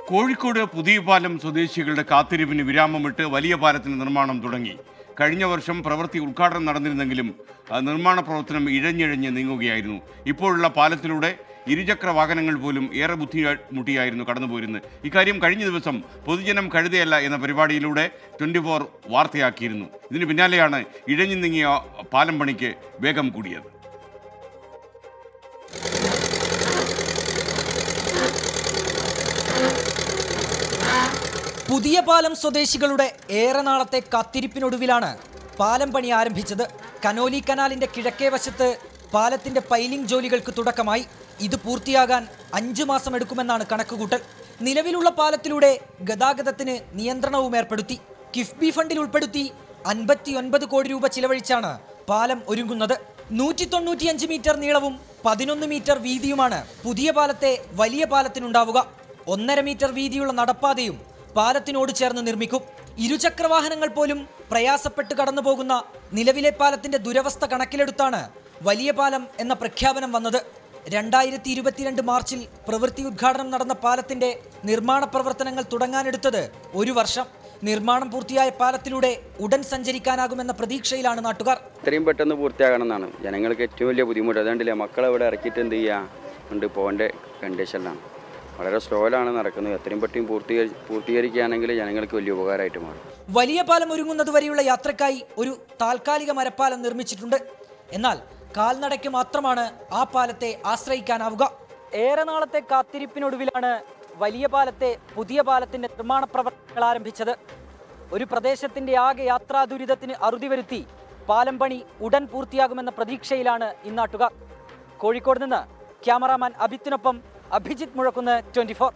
കോഴിക്കോട് പുതിയ പാലം സ്വദേശികളുടെ കാത്തിരിപ്പിന് വിരാമമിട്ട് വലിയ പാലത്തിന് നിർമ്മാണം തുടങ്ങി കഴിഞ്ഞ വർഷം പ്രവൃത്തി ഉദ്ഘാടനം നടന്നിരുന്നെങ്കിലും ആ, നിർമ്മാണ പ്രവർത്തനം ഇഴഞ്ഞിഴഞ്ഞ് നീങ്ങുകയായിരുന്നു ഇപ്പോഴുള്ള പാലത്തിലൂടെ ഇരുചക്ര വാഹനങ്ങൾ പോലും ഏറെ ബുദ്ധിമുട്ടിയായിരുന്നു കടന്നുപോയിരുന്നത് ഇക്കാര്യം കഴിഞ്ഞ ദിവസം പൊതുജനം കഴുതയല്ല എന്ന പരിപാടിയിലൂടെ ട്വൻറ്റി ഫോർ വാർത്തയാക്കിയിരുന്നു ഇതിന് പിന്നാലെയാണ് ഇഴഞ്ഞു നീങ്ങിയ പാലം പണിക്ക് വേഗം കൂടിയത് പുതിയ പാലം സ്വദേശികളുടെ ഏറെ നാളത്തെ കാത്തിരിപ്പിനൊടുവിലാണ് പാലം പണി ആരംഭിച്ചത് കനോലി കനാലിന്റെ കിഴക്കേ വശത്ത് പാലത്തിന്റെ പൈലിംഗ് ജോലികൾക്ക് തുടക്കമായി ഇത് പൂർത്തിയാകാൻ അഞ്ചു മാസം എടുക്കുമെന്നാണ് കണക്കുകൂട്ടൽ നിലവിലുള്ള പാലത്തിലൂടെ ഗതാഗതത്തിന് നിയന്ത്രണവും ഏർപ്പെടുത്തി കിഫ്ബി ഫണ്ടിൽ ഉൾപ്പെടുത്തി അൻപത്തിയൊൻപത് കോടി രൂപ ചിലവഴിച്ചാണ് പാലം ഒരുങ്ങുന്നത് നൂറ്റി തൊണ്ണൂറ്റിയഞ്ച് മീറ്റർ നീളവും പതിനൊന്ന് മീറ്റർ വീതിയുമാണ് പുതിയ പാലത്തെ വലിയ പാലത്തിനുണ്ടാവുക ഒന്നര മീറ്റർ വീതിയുള്ള നടപ്പാതയും പാലത്തിനോട് ചേർന്ന് നിർമ്മിക്കും ഇരുചക്രവാഹനങ്ങൾ പോലും പ്രയാസപ്പെട്ട് കടന്നു പോകുന്ന നിലവിലെ പാലത്തിന്റെ ദുരവസ്ഥ കണക്കിലെടുത്താണ് വലിയ പാലം എന്ന പ്രഖ്യാപനം വന്നത് രണ്ടായിരത്തി ഇരുപത്തിരണ്ട് മാർച്ചിൽ പ്രവൃത്തി ഉദ്ഘാടനം നടന്ന പാലത്തിന്റെ നിർമ്മാണ പ്രവർത്തനങ്ങൾ തുടങ്ങാനെടുത്തത് ഒരു വർഷം നിർമ്മാണം പൂർത്തിയായ പാലത്തിലൂടെ ഉടൻ സഞ്ചരിക്കാനാകുമെന്ന പ്രതീക്ഷയിലാണ് നാട്ടുകാർ എത്രയും പെട്ടെന്ന് പൂർത്തിയാകണം എന്നാണ് ജനങ്ങൾക്ക് ഏറ്റവും വലിയ ബുദ്ധിമുട്ട് അതുകൊണ്ടില്ലേ മക്കളെ ഇവിടെ ഇറക്കിയിട്ട് എന്ത് ചെയ്യുക ഉണ്ട് പോകേണ്ട കണ്ടീഷനിലാണ് വളരെ സ്ലോയിലാണ് നടക്കുന്നത് എത്രയും പെട്ടെന്ന് പൂർത്തീകരി പൂർത്തീകരിക്കുകയാണെങ്കിൽ ജനങ്ങൾക്ക് വലിയ ഉപകാരമായിട്ട് മാറും വലിയ പാലം ഒരുങ്ങുന്നത് വരെയുള്ള യാത്രക്കായി ഒരു താൽക്കാലിക മരപ്പാലം നിർമ്മിച്ചിട്ടുണ്ട് എന്നാൽ കാൽനടയ്ക്ക് മാത്രമാണ് ആ പാലത്തെ ആശ്രയിക്കാനാവുക ഏറെ നാളത്തെ കാത്തിരിപ്പിനൊടുവിലാണ് വലിയ പാലത്തെ പുതിയ പാലത്തിന്റെ നിർമ്മാണ പ്രവർത്തനങ്ങൾ ആരംഭിച്ചത് ഒരു പ്രദേശത്തിന്റെ ആകെ യാത്രാ ദുരിതത്തിന് അറുതി വരുത്തി പാലം പണി ഉടൻ പൂർത്തിയാകുമെന്ന പ്രതീക്ഷയിലാണ് ഇന്നാട്ടുകാർ കോഴിക്കോട് നിന്ന് ക്യാമറാമാൻ അഭിത്തിനൊപ്പം അഭിജിത്ത് മുഴക്കുന്ന് ട്വന്റി ഫോർ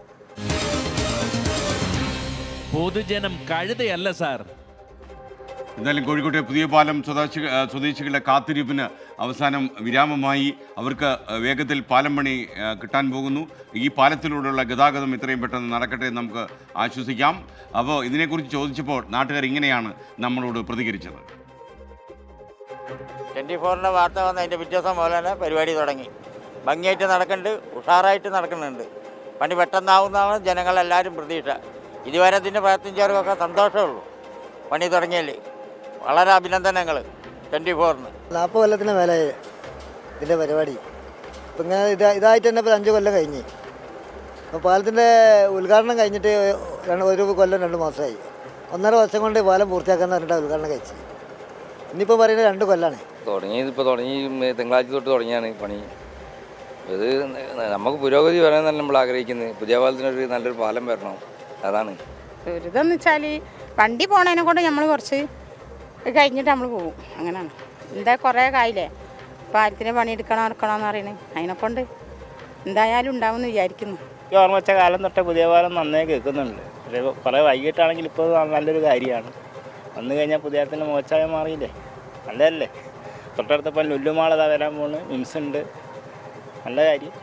പൊതുജനം കഴുതയല്ല സാർ എന്തായാലും കോഴിക്കോട്ടെ പുതിയ പാലം സ്വദേശി ആ, സ്വദേശികളുടെ കാത്തിരിപ്പിന് അവസാനം വിരാമമായി അവർക്ക് ആ, വേഗത്തിൽ പാലം പണി ആ, കിട്ടാൻ പോകുന്നു ഈ പാലത്തിലൂടെയുള്ള ഗതാഗതം എത്രയും പെട്ടെന്ന് നടക്കട്ടെ എന്ന് നമുക്ക് ആശ്വസിക്കാം അപ്പോൾ ഇതിനെക്കുറിച്ച് ചോദിച്ചപ്പോൾ നാട്ടുകാർ ഇങ്ങനെയാണ് നമ്മളോട് പ്രതികരിച്ചത് ട്വൻറ്റി ഫോറിൻ്റെ വാർത്ത വന്ന അതിൻ്റെ പിറ്റേ ദിവസം പോലെ തന്നെ പരിപാടി തുടങ്ങി ഭംഗിയായിട്ട് നടക്കുന്നുണ്ട് ഉഷാറായിട്ട് നടക്കുന്നുണ്ട് പണി പെട്ടെന്നാവുന്നതാണ് ജനങ്ങളെല്ലാവരും പ്രതീക്ഷ ഇതുവരെ ഇതിൻ്റെ പ്രയത്നിച്ചവർക്കൊക്കെ സന്തോഷമുള്ളൂ പണി തുടങ്ങിയല്ലേ വളരെ അഭിനന്ദനങ്ങൾ ട്വൻറ്റി ഫോറിന് നാൽപ്പത് കൊല്ലത്തിന് മേലായി ഇതിൻ്റെ പരിപാടി ഇപ്പം ഇങ്ങനെ ഇതാ ഇതായിട്ട് തന്നെ ഇപ്പോൾ അഞ്ച് കൊല്ലം കഴിഞ്ഞ് അപ്പോൾ പാലത്തിൻ്റെ ഉദ്ഘാടനം കഴിഞ്ഞിട്ട് രണ്ട് ഒരു കൊല്ലം രണ്ട് മാസമായി ഒന്നര വർഷം കൊണ്ട് പാലം പൂർത്തിയാക്കാന്ന് പറഞ്ഞിട്ട് ഉദ്ഘാടനം കഴിച്ച് ഇനിയിപ്പോൾ പറയുന്നത് രണ്ട് കൊല്ലമാണ് തുടങ്ങിയത് ഇപ്പോൾ തുടങ്ങി ഉം, തിങ്കളാഴ്ച തൊട്ട് തുടങ്ങിയാണ് ഈ പണി ഇത് നമുക്ക് പുരോഗതി വരാൻ നമ്മൾ ആഗ്രഹിക്കുന്നത് പുതിയ പാലത്തിനൊരു നല്ലൊരു പാലം വരണം അതാണ് ദുരിതമെന്ന് വെച്ചാൽ വണ്ടി പോണതിനെ കൊണ്ട് നമ്മൾ കുറച്ച് കഴിഞ്ഞിട്ട് നമ്മൾ പോകും അങ്ങനെയാണ് എന്താ കുറേ കായില്ലേ പാലത്തിന് പണിയെടുക്കണം ഇറക്കണം എന്ന് പറയുന്നത് അതിനെക്കൊണ്ട് എന്തായാലും ഉണ്ടാവുമെന്ന് വിചാരിക്കുന്നു ഈ ഓർമ്മ വെച്ച കാലം തൊട്ടേ പുതിയ പാലം നന്നായി കേൾക്കുന്നുണ്ട് പക്ഷേ കുറേ വൈകിട്ടാണെങ്കിൽ ഇപ്പോൾ നല്ലൊരു കാര്യമാണ് വന്നു കഴിഞ്ഞാൽ പുതിയ പാലത്തിൻ്റെ മോശമായി മാറിയില്ലേ നല്ലതല്ലേ തൊട്ടടുത്തപ്പോൾ ലുല്ലുമാളതാ വരാൻ പോണ് മിംസ് ഉണ്ട് നല്ല കാര്യം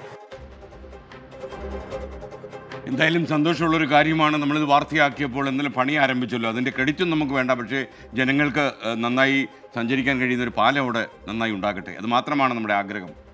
എന്തായാലും സന്തോഷമുള്ളൊരു കാര്യമാണ് നമ്മളിത് വാർത്തയാക്കിയപ്പോൾ എന്നാലും പണി ആരംഭിച്ചല്ലോ അതിൻ്റെ ക്രെഡിറ്റും നമുക്ക് വേണ്ട പക്ഷേ ജനങ്ങൾക്ക് ആ, നന്നായി സഞ്ചരിക്കാൻ കഴിയുന്ന ഒരു പാലം അവിടെ നന്നായി ഉണ്ടാകട്ടെ അത് മാത്രമാണ് നമ്മുടെ ആഗ്രഹം